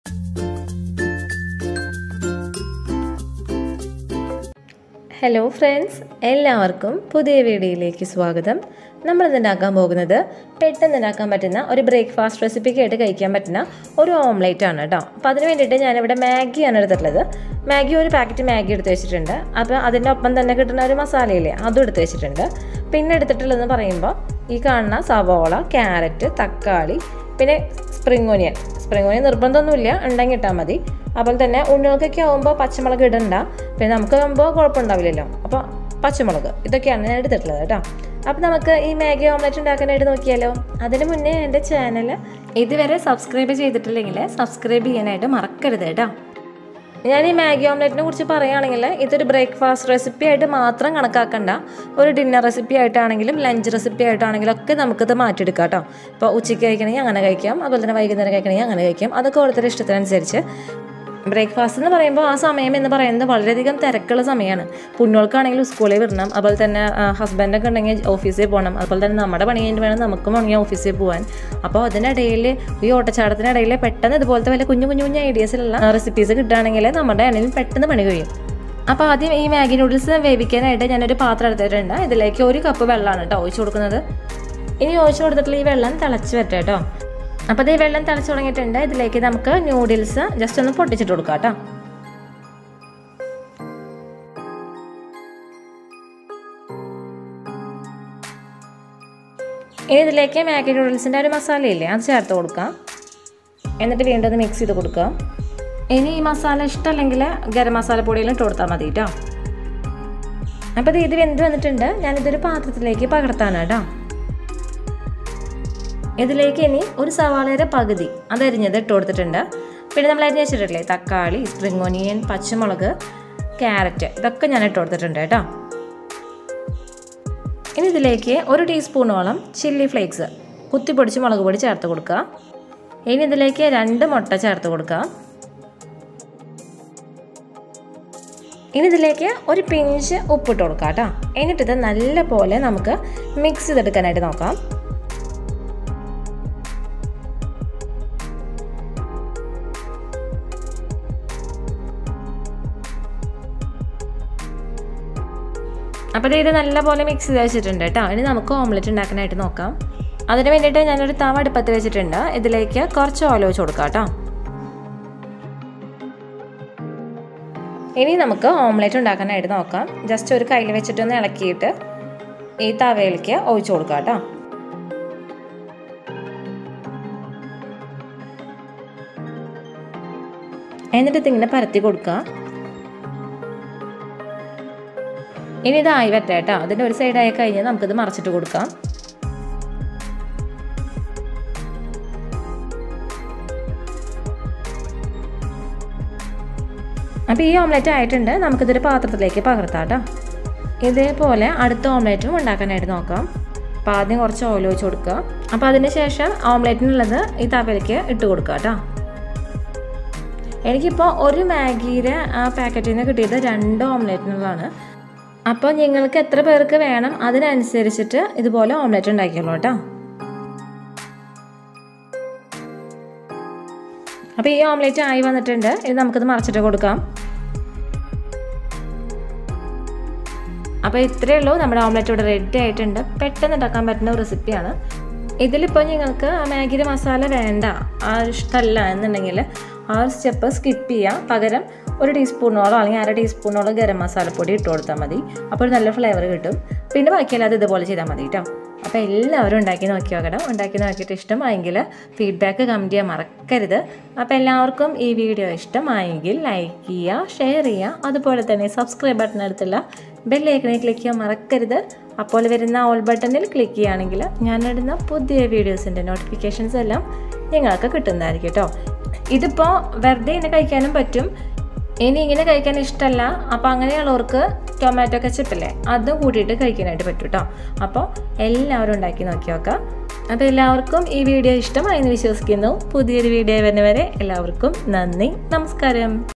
hello friends എല്ലാവർക്കും പുതിയ വീഡിയോയിലേക്ക് സ്വാഗതം നമ്മൾ ഉണ്ടാക്കാൻ പോകുന്നത് പെട്ടെന്ന് ഉണ്ടാക്കാൻ പറ്റുന്ന ഒരു ബ്രേക്ക്ഫാസ്റ്റ് റെസിപ്പിക്ക് ആയിട്ട് കഴിക്കാൻ പറ്റുന്ന ഒരു ഓംലേറ്റ് ആണ് കേട്ടോ അപ്പോൾ അതിന് വേണ്ടിയിട്ട് ഞാനിവിടെ മാഗിയാണ് എടുത്തിട്ടുള്ളത് മാഗി ഒരു പാക്കറ്റ് മാഗി എടുത്ത് വെച്ചിട്ടുണ്ട് അപ്പോൾ അതിൻ്റെ ഒപ്പം തന്നെ കിട്ടുന്ന ഒരു മസാലയില്ലേ അതും എടുത്ത് വെച്ചിട്ടുണ്ട് പിന്നെ എടുത്തിട്ടുള്ളതെന്ന് പറയുമ്പോൾ ഈ കാണുന്ന സവോള ക്യാരറ്റ് തക്കാളി പിന്നെ സ്പ്രിംഗ് ഓനിയൻ സ്പ്രിംഗ് ഓനിയൻ നിർബന്ധമൊന്നുമില്ല ഉണ്ടെങ്കിൽ ഇട്ടാൽ മതി അതുപോലെ തന്നെ ഉണ്ണികൾക്കൊക്കെ ആകുമ്പോൾ പച്ചമുളക് ഇടണ്ട പിന്നെ നമുക്ക് ആകുമ്പോൾ കുഴപ്പമുണ്ടാവില്ലല്ലോ അപ്പോൾ പച്ചമുളക് ഇതൊക്കെയാണ് ഞാൻ എടുത്തിട്ടുള്ളത് കേട്ടോ അപ്പോൾ നമുക്ക് ഈ മാഗി ഓംലെറ്റ് ഉണ്ടാക്കാനായിട്ട് നോക്കിയാലോ അതിന് മുന്നേ എൻ്റെ ചാനൽ ഇതുവരെ സബ്സ്ക്രൈബ് ചെയ്തിട്ടില്ലെങ്കിൽ സബ്സ്ക്രൈബ് ചെയ്യാനായിട്ട് മറക്കരുത് കേട്ടോ ഞാൻ ഈ മാഗി ഓംലെറ്റിനെ കുറിച്ച് പറയുകയാണെങ്കിൽ ഇതൊരു ബ്രേക്ക്ഫാസ്റ്റ് റെസിപ്പി ആയിട്ട് മാത്രം കണക്കാക്കണ്ട ഒരു ഡിന്നർ റെസിപ്പി ആയിട്ടാണെങ്കിലും ലഞ്ച് റെസിപ്പി ആയിട്ടാണെങ്കിലും ഒക്കെ നമുക്കിത് മാറ്റിയെടുക്കാം കേട്ടോ ഇപ്പോൾ ഉച്ചയ്ക്ക് കഴിക്കണമെങ്കിൽ അങ്ങനെ കഴിക്കാം അതുപോലെ തന്നെ വൈകുന്നേരം കഴിക്കണമെങ്കിൽ അങ്ങനെ കഴിക്കാം അതൊക്കെ ഓരോരുത്തരുടെ ഇഷ്ടത്തിനനുസരിച്ച് ബ്രേക്ക്ഫാസ്റ്റ് എന്ന് പറയുമ്പോൾ ആ സമയം എന്ന് പറയുന്നത് വളരെയധികം തിരക്കുള്ള സമയമാണ് കുഞ്ഞുങ്ങൾക്കാണെങ്കിലും സ്കൂളിൽ വിടണം അതുപോലെ തന്നെ ഹസ്ബൻഡൊക്കെ ഉണ്ടെങ്കിൽ ഓഫീസിൽ പോകണം അതുപോലെ തന്നെ നമ്മുടെ പണി കഴിഞ്ഞിട്ട് വേണം നമുക്കും വേണമെങ്കിൽ ഓഫീസിൽ പോകാൻ അപ്പോൾ അതിനിടയിൽ ഈ ഓട്ടച്ചാടത്തിനിടയിൽ പെട്ടെന്ന് ഇതുപോലത്തെ വല്ല കുഞ്ഞു കുഞ്ഞു കുഞ്ഞു ഐഡിയാസിലുള്ള റെസിപ്പീസ് കിട്ടുകയാണെങ്കിൽ നമ്മുടെ ആണെങ്കിലും പെട്ടെന്ന് പണി കഴിയും അപ്പോൾ ആദ്യം ഈ മാഗി നൂഡിൽസ് വേവിക്കാനായിട്ട് ഞാനൊരു പാത്രം എടുത്തിട്ടുണ്ട് ഇതിലേക്ക് ഒരു കപ്പ് വെള്ളമാണ് കേട്ടോ ഒഴിച്ചു കൊടുക്കുന്നത് ഇനി ഒഴിച്ചു കൊടുത്തിട്ടുള്ള ഈ വെള്ളം തിളച്ച് വരട്ടെ കേട്ടോ അപ്പോൾ ഇത് വെള്ളം തിളച്ച് തുടങ്ങിയിട്ടുണ്ട് ഇതിലേക്ക് നമുക്ക് നൂഡിൽസ് ജസ്റ്റ് ഒന്ന് പൊട്ടിച്ചിട്ട് കൊടുക്കാം കേട്ടോ ഇനി ഇതിലേക്ക് മാഗി നൂഡിൽസിൻ്റെ ഒരു മസാലയില്ലേ അത് ചേർത്ത് കൊടുക്കാം എന്നിട്ട് വീണ്ടും ഒന്ന് മിക്സ് ചെയ്ത് കൊടുക്കാം ഇനി ഈ മസാല ഇഷ്ടമല്ലെങ്കിൽ ഗരം മസാല പൊടിയിൽ ഇട്ട് കൊടുത്താൽ മതി കേട്ടോ അപ്പോൾ ഇത് ഇത് വെന്ത് വന്നിട്ടുണ്ട് ഞാനിതൊരു പാത്രത്തിലേക്ക് പകർത്താനാണ് കേട്ടോ ഇതിലേക്ക് ഇനി ഒരു സവാളയുടെ പകുതി അതരിഞ്ഞത് ഇട്ട് കൊടുത്തിട്ടുണ്ട് പിന്നെ നമ്മൾ അരിഞ്ഞ് വെച്ചിട്ടില്ലേ തക്കാളി സ്പ്രിംഗ് ഓനിയൻ പച്ചമുളക് ക്യാരറ്റ് ഇതൊക്കെ ഞാൻ ഇട്ട് കൊടുത്തിട്ടുണ്ട് കേട്ടോ ഇനി ഇതിലേക്ക് ഒരു ടീസ്പൂണോളം ചില്ലി ഫ്ലേക്സ് കുത്തിപ്പൊടിച്ച് മുളക് പൊടി ചേർത്ത് കൊടുക്കുക ഇനി ഇതിലേക്ക് രണ്ട് മുട്ട ചേർത്ത് കൊടുക്കുക ഇനി ഇതിലേക്ക് ഒരു പിഞ്ച് ഉപ്പിട്ട് കൊടുക്കാം കേട്ടോ എന്നിട്ടിത് നല്ല പോലെ നമുക്ക് മിക്സ് ചെയ്തെടുക്കാനായിട്ട് നോക്കാം അപ്പോൾ ഇത് നല്ലപോലെ മിക്സ് ചെയ്ത് വെച്ചിട്ടുണ്ട് കേട്ടോ ഇനി നമുക്ക് ഓംലെറ്റ് ഉണ്ടാക്കാനായിട്ട് നോക്കാം അതിന് വേണ്ടിയിട്ട് ഞാനൊരു തവ അടുപ്പത്ത് വെച്ചിട്ടുണ്ട് ഇതിലേക്ക് കുറച്ച് ഓല വെച്ച് കൊടുക്കാം കേട്ടോ ഇനി നമുക്ക് ഓംലെറ്റ് ഉണ്ടാക്കാനായിട്ട് നോക്കാം ജസ്റ്റ് ഒരു കയ്യിൽ വെച്ചിട്ടൊന്ന് ഇളക്കിയിട്ട് ഈ തവയിലേക്ക് ഒഴിച്ചു കൊടുക്കാം കേട്ടോ എന്നിട്ട് ഇതിങ്ങനെ പരത്തി കൊടുക്കുക ഇനി ഇതായി വരട്ടെ കേട്ടോ അതിൻ്റെ ഒരു സൈഡായി കഴിഞ്ഞാൽ നമുക്കിത് മറച്ചിട്ട് കൊടുക്കാം അപ്പോൾ ഈ ഓംലെറ്റ് ആയിട്ടുണ്ട് നമുക്കിതൊരു പാത്രത്തിലേക്ക് പകർത്താം കേട്ടോ ഇതേപോലെ അടുത്ത ഓംലെറ്റും ഉണ്ടാക്കാനായിട്ട് നോക്കാം അപ്പോൾ ആദ്യം കുറച്ച് ഓയിൽ ഒഴിച്ച് കൊടുക്കുക അപ്പോൾ അതിന് ശേഷം ഓംലെറ്റിനുള്ളത് ഈ തവയിലേക്ക് ഇട്ട് കൊടുക്കുക കേട്ടോ എനിക്കിപ്പോൾ ഒരു മാഗിയുടെ ആ പാക്കറ്റിൽ നിന്ന് കിട്ടിയത് രണ്ട് ഓംലെറ്റിനുള്ളതാണ് അപ്പോൾ നിങ്ങൾക്ക് എത്ര പേർക്ക് വേണം അതിനനുസരിച്ചിട്ട് ഇതുപോലെ ഓംലെറ്റ് ഉണ്ടാക്കിയോളൂ കേട്ടോ അപ്പോൾ ഈ ഓംലെറ്റ് ആയി വന്നിട്ടുണ്ട് ഇത് നമുക്കിത് മറച്ചിട്ട് കൊടുക്കാം അപ്പോൾ ഇത്രയേ ഉള്ളൂ നമ്മുടെ ഓംലെറ്റ് ഇവിടെ റെഡി ആയിട്ടുണ്ട് പെട്ടെന്ന് ഉണ്ടാക്കാൻ പറ്റുന്ന ഒരു റെസിപ്പിയാണ് ഇതിലിപ്പോൾ നിങ്ങൾക്ക് മാഗിയുടെ മസാല വേണ്ട ആ ഇഷ്ടമല്ല എന്നുണ്ടെങ്കിൽ ആ ഒരു സ്റ്റെപ്പ് സ്കിപ്പ് ചെയ്യാം പകരം ഒരു ടീസ്പൂണോളോ അല്ലെങ്കിൽ അര ടീസ്പൂണോളം ഗരം മസാലപ്പൊടി ഇട്ട് കൊടുത്താൽ മതി അപ്പോൾ ഒരു നല്ല ഫ്ലേവർ കിട്ടും പിന്നെ ബാക്കിയല്ലാതെ ഇതുപോലെ ചെയ്താൽ മതി കേട്ടോ അപ്പോൾ എല്ലാവരും ഉണ്ടാക്കി നോക്കി നോക്കണം ഉണ്ടാക്കി നോക്കിയിട്ട് ഇഷ്ടമായെങ്കിൽ ഫീഡ്ബാക്ക് കമൻറ്റ് ചെയ്യാൻ മറക്കരുത് അപ്പോൾ എല്ലാവർക്കും ഈ വീഡിയോ ഇഷ്ടമായെങ്കിൽ ലൈക്ക് ചെയ്യുക ഷെയർ ചെയ്യുക അതുപോലെ തന്നെ സബ്സ്ക്രൈബ് ബട്ടൺ അടുത്തുള്ള ബെല്ലൈക്കണിൽ ക്ലിക്ക് ചെയ്യാൻ മറക്കരുത് അപ്പോൾ വരുന്ന ഓൾ ബട്ടണിൽ ക്ലിക്ക് ചെയ്യുകയാണെങ്കിൽ ഞാനിടുന്ന പുതിയ വീഡിയോസിൻ്റെ നോട്ടിഫിക്കേഷൻസ് എല്ലാം നിങ്ങൾക്ക് കിട്ടുന്നതായിരിക്കും കേട്ടോ ഇതിപ്പോൾ വെറുതെ ഇങ്ങനെ കഴിക്കാനും പറ്റും ഇനി ഇങ്ങനെ കഴിക്കാൻ ഇഷ്ടമല്ല അപ്പോൾ അങ്ങനെയുള്ളവർക്ക് ടൊമാറ്റോ കച്ചപ്പില്ലേ അതും കൂട്ടിയിട്ട് കഴിക്കാനായിട്ട് പറ്റും കേട്ടോ അപ്പോൾ എല്ലാവരും ഉണ്ടാക്കി നോക്കി നോക്കാം അപ്പോൾ എല്ലാവർക്കും ഈ വീഡിയോ ഇഷ്ടമായി എന്ന് വിശ്വസിക്കുന്നു പുതിയൊരു വീഡിയോ വരുന്നവരെ എല്ലാവർക്കും നന്ദി നമസ്കാരം